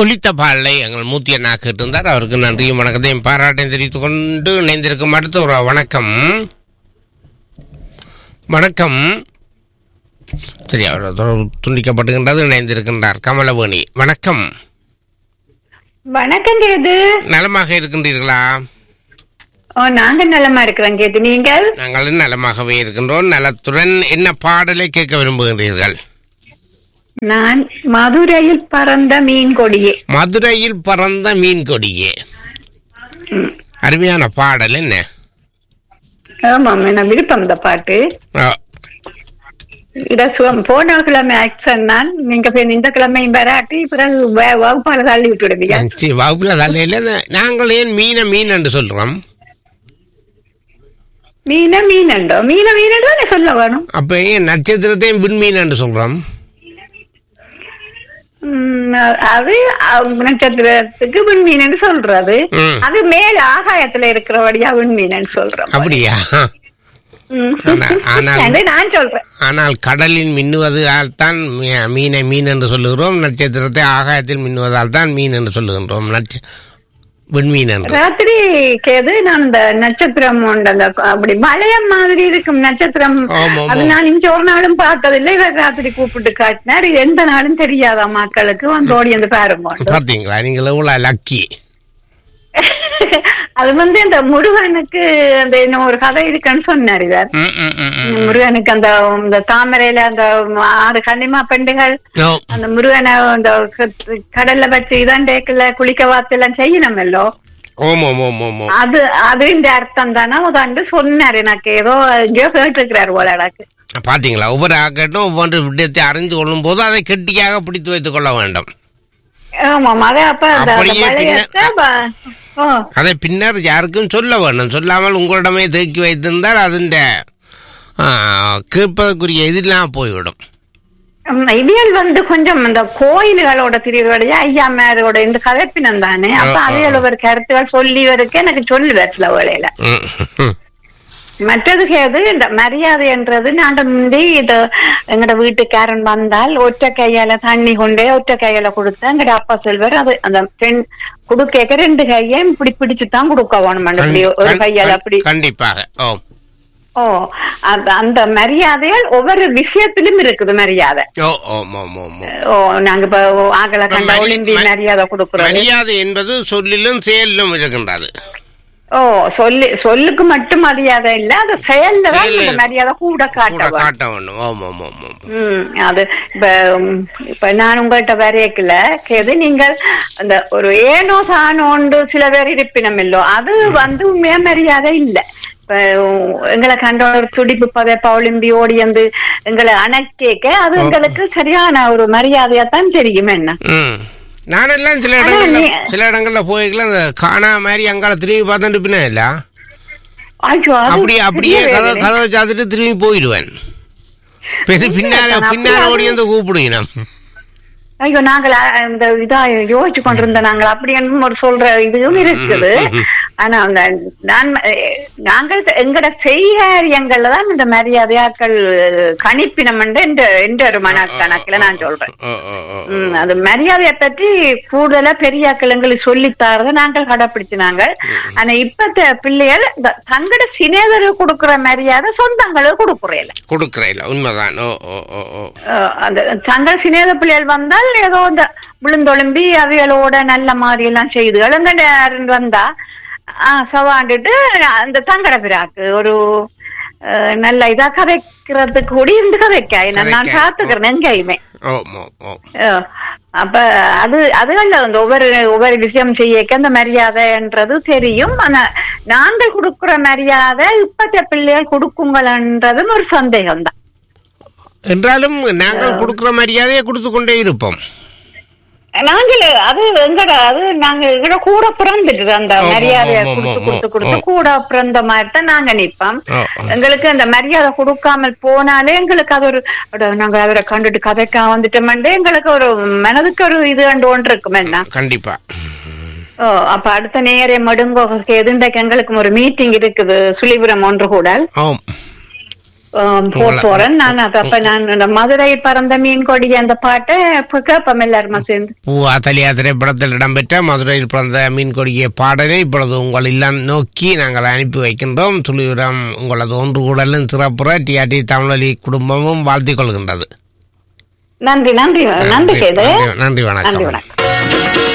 ஒலித்த பாடலை எங்கள் மூத்தி அண்ணா கேட்டிருந்தார் அவருக்கு நன்றியும் வணக்கத்தையும் பாராட்டையும் தெரிவித்துக் கொண்டு இணைந்திருக்கும் அடுத்த ஒரு வணக்கம் வணக்கம் சரி அவர் தொடர்பு துண்டிக்கப்பட்டுகின்றது இணைந்திருக்கின்றார் கமலவேணி வணக்கம் வணக்கம் கேது நலமாக இருக்கின்றீர்களா ஓ நாங்க நலமா இருக்கிறோம் கேது நீங்கள் நாங்கள் நலமாகவே இருக்கின்றோம் நலத்துடன் என்ன பாடலை கேட்க விரும்புகின்றீர்கள் நான் மதுரையில் பறந்த மீன் கொடியே மதுரையில் பறந்த மீன் கொடியே அருமையான பாடல் என்ன ஆமாம் நான் விருப்பம் இந்த பாட்டு ஆ, இடசுவம் போன கிழமை ஆக்சன் நான் நீங்க போய் இந்த கிழமையும் வராட்டி பிறகு வ- வகுப்பால தள்ளி விட்டு விடுவீங்க சரி, வகுப்புல தலையில நாங்கள் ஏன் மீனை மீன் என்று சொல்றோம் மீன மீனண்டோ மீன மீனண்டோ நான் சொல்ல வேணும் அப்ப ஏன் நட்சத்திரத்தையும் விண்மீன் என்று சொல்றோம் உம், அது அஹ், நட்சத்திரத்துக்கு விண்மீனன்னு சொல்றது ம். அது மேல ஆகாயத்துல இருக்கிறபடியா விண்மீனன்னு சொல்றோம் அப்படியா உம். ஆனா- ஆனால் அது நான் சொல்றேன் ஆனால் கடலில் மின்னுவதால் தான் மீ- மீனை மீன் என்று சொல்லுகிறோம் நட்சத்திரத்தை ஆகாயத்தில் மின்னுவதால் தான் மீன் என்று சொல்லுகின்றோம் நட்ச விண்மீன் என்று ராத்திரி கேது நான் இந்த நட்சத்திரம் உண்டு அந்த அப்படி வளையம் மாதிரி இருக்கும் நட்சத்திரம் ஆமா, ஆமா. அது நான் இங்க ஒரு நாளும் பார்த்ததில்லை இவர் ராத்திரி கூப்பிட்டு காட்டினார் இது எந்த நாளும் தெரியாதா மக்களுக்கு வந்து ஓடி வந்து பாருங்க பார்த்தீங்களா நீங்கள் எவ்வளவு லக்கி அது வந்து இந்த முருகனுக்கு அந்த என்ன ஒரு கதை இருக்குன்னு சொன்னார் இவர் ம், ம், ம், ம். முருகனுக்கு அந்த இந்த தாமரையில அந்த ஆறு கன்னிமா பெண்டுகள் ஓ, அந்த முருகனை அந்த க- கடல்ல வச்சு இதான் டேக்குல குளிக்க வாத்து எல்லாம் செய்யணும் இல்லோ ஓம் ஓம் ஓம் ஓம் ஓம் அது அது இந்த அர்த்தம் தானே உதாண்டு சொன்னாரு எனக்கு ஏதோ எங்கேயோ கேட்டிருக்கிறாரு போல எனக்கு பாத்தீங்களா ஒவ்வொரு ஆக்கட்டும் ஒவ்வொரு விடயத்தை அறிந்து கொள்ளும் போது அதை கெட்டியாக பிடித்து வைத்துக் கொள்ள வேண்டும் ஆமாம் அத அப்ப அந்த- அந்த அப்படியே வளையத்தை ப- ஓ, அதை பின்னர் யாருக்கும் சொல்ல வேண்டும் சொல்லாமல் உங்களிடமே தேக்கி வைத்திருந்தால் அதிண்ட கேட்பதற்குரிய இதெல்லாம் போய்விடும் உம், இவியல் வந்து கொஞ்சம் இந்த கோயில்களோட திரிவுடைய ஐயா மேரோட இந்த கதைப்பினம் தானே அப்ப ஆ, ஆ, அவையோட ஒரு கருத்துகள் சொல்லி வரைக்கும் எனக்கு சொல்லுவார் சில வேளையில ம், ம். மற்றது கேது இந்த மரியாதைன்றது நாங்க முந்தி இது எங்கட வீட்டுக்காரன் வந்தால் ஒற்றை கையால தண்ணி கொண்டே ஒற்றை கையால கொடுத்தா எங்கட அப்பா சொல்வார் அது அந்த பெண் குடுக்க ரெண்டு கையையும் இப்படி பிடிச்சுதான் கொடுக்க வேணும் இப்படி ஒரு கண்- கையால கண்- அப்படி கண்டிப்பாக ஓ ஓ அந்த அந்த மரியாதைகள் ஒவ்வொரு விஷயத்திலும் இருக்குது மரியாதை ஓ ஓம் ஓம் ஓம் ஓம். ஓ நாங்க இப்ப ஆகல கண்ட மரி- ஒளிம்பி ம- மரியாதை கொடுக்கறது மரியாதை என்பது சொல்லிலும் செயலிலும் இருக்கின்றது ஓ சொல்லி சொல்லுக்கு மட்டும் மரியாதை இல்ல அந்த செயல்ல தான் செயல்ல இந்த மரியாதை கூட கூட காட்ட காட்ட வேண்டும் ஓம் ஓம் ஓம் ஓம் ம் அது இப்ப உம், இப்ப நான் உங்கள்கிட்ட வரையக்கல கேது நீங்கள் அந்த ஒரு ஏனோ சாணோண்டு சில பேர் இருப்பினம் இல்லோ அது வந்து உண்மையா மரியாதை இல்ல இப்ப உம், எங்களை கண்ட ஒரு துடிப்பு பதைப்பா ஒளிம்பி ஓடி வந்து எங்களை அணைக்க அது எங்களுக்கு சரியான ஒரு மரியாதையா தான் தெரியும் என்ன ம் நானெல்லாம் சில ஆனா இடங்கள்ல நீ- சில இடங்கள்ல போய்க்கலாம் அந்த காணா மாதிரி அங்கால திரும்பி பார்த்துட்டு பின்ன இல்ல ஐயோ, அது அப்படியே அப்படியே பெரிய கதவை வேதனை. கதவை சாத்திட்டு திரும்பி போயிடுவேன் பெரு பின்னால நான் பின்னால அப்படியே ஓடி வந்து கூப்பிடுங்க ஐயோ நாங்கள் அஹ், இந்த இதா யோசிச்சு கொண்டிருந்த நாங்கள் அப்படி என்னும் ஒரு சொல்ற இதுவும் இருக்குது ஆனா அந்த நான் அஹ், நாங்கள் எங்கட செய்காரியங்கள்ல தான் இந்த மரியாதையாக்கள் கணிப்பினம் என்ற என்ற ஒரு மனக்கணக்குல நான் சொல்றேன் ஓ, ஓ, ஓ. ம், அது மரியாதையை பற்றி கூடுதலா பெரியாக்கள் எங்களுக்கு சொல்லித்தாரத நாங்கள் கடைப்பிடிச்சினாங்க ஆனா இப்பத்த பிள்ளைகள் இந்த தங்கட சினேதருக்கு கொடுக்கிற மரியாதை சொந்தங்களுக்கு கொடுக்குறேன் கொடுக்கறேன் இல்ல உண்மைதான் ஓ ஓ ஓ ஓ அஹ் அந்த தங்கள் சினேத பிள்ளைகள் வந்தால் ஏதோ இந்த விழுந்தொழும்பி அவைகளோட நல்ல மாதிரி எல்லாம் செய்து இளங்கண்டாரன் வந்தா ஆஹ் சவாண்டுட்டு அந்த தங்கட பிராக்கு ஒரு அஹ், நல்ல இதா கதைக்கிறதுக்கு கூட இருந்து கதைக்கா என்ன நான் கதைக்க. பார்த்துக்கிறேன் எங்கேயுமே ஓ ஓ ஓ அஹ், அப்ப அது அதுகள்ல அந்த ஒவ்வொரு ஒவ்வொரு விஷயம் செய்யக்க அந்த மரியாதைன்றது தெரியும் ஆனா நாங்கள் கொடுக்கிற மரியாதை இப்பத்த பிள்ளைகள் கொடுக்குங்களன்றதும் ஒரு சந்தேகம் தான் என்றாலும் நாங்கள் கொடுக்கிற மரியாதையை கொடுத்து கொண்டே இருப்போம் நாங்கள் அது எங்கட அது நாங்க எங்கட கூட பிறந்துட்டு அந்த ஆமா, மரியாதையை ஆமா, கொடுத்து ஆமா, கொடுத்து கொடுத்து ஆமா. கூட பிறந்த மாதிரி தான் நாங்க நிப்போம் ஆ, ஆ. எங்களுக்கு அந்த மரியாதை கொடுக்காமல் போனாலே எங்களுக்கு அது ஒரு அட, நாங்க அவரை கண்டுட்டு கதைக்கா வந்துட்டோம்டே எங்களுக்கு ஒரு மனதுக்கு ஒரு இது கண்டு ஒன்று இருக்கும் என்ன கண்டிப்பா ஓ அப்ப அடுத்த நேரே மடுங்கோ எதுண்டைக்கு எங்களுக்கு ஒரு மீட்டிங் இருக்குது சுழிபுரம் ஒன்று கூட ஆம் ஆம், போ- உங்களை- போறேன் நான் அது அப்ப நான் இந்த மதுரை பறந்த மீன் கொடி அந்த பாட்டை இப்ப கேட்போம் எல்லாருமா சேர்ந்து பூவா தலியா திரைப்படத்தில் இடம்பெற்ற மதுரையில் பிறந்த மீன் கொடிய பாடலை இப்பொழுது உங்கள் இல்லம் நோக்கி நாங்கள் அனுப்பி வைக்கின்றோம் துளியுரம் உங்களது ஒன்று கூடலும் சிறப்புற டிஆர்டி தமிழொலி குடும்பமும் வாழ்த்திக் கொள்கின்றது நன்றி நன்றி நன்றி கேது நன்றி, நன்றி வணக்கம் நன்றி வணக்கம்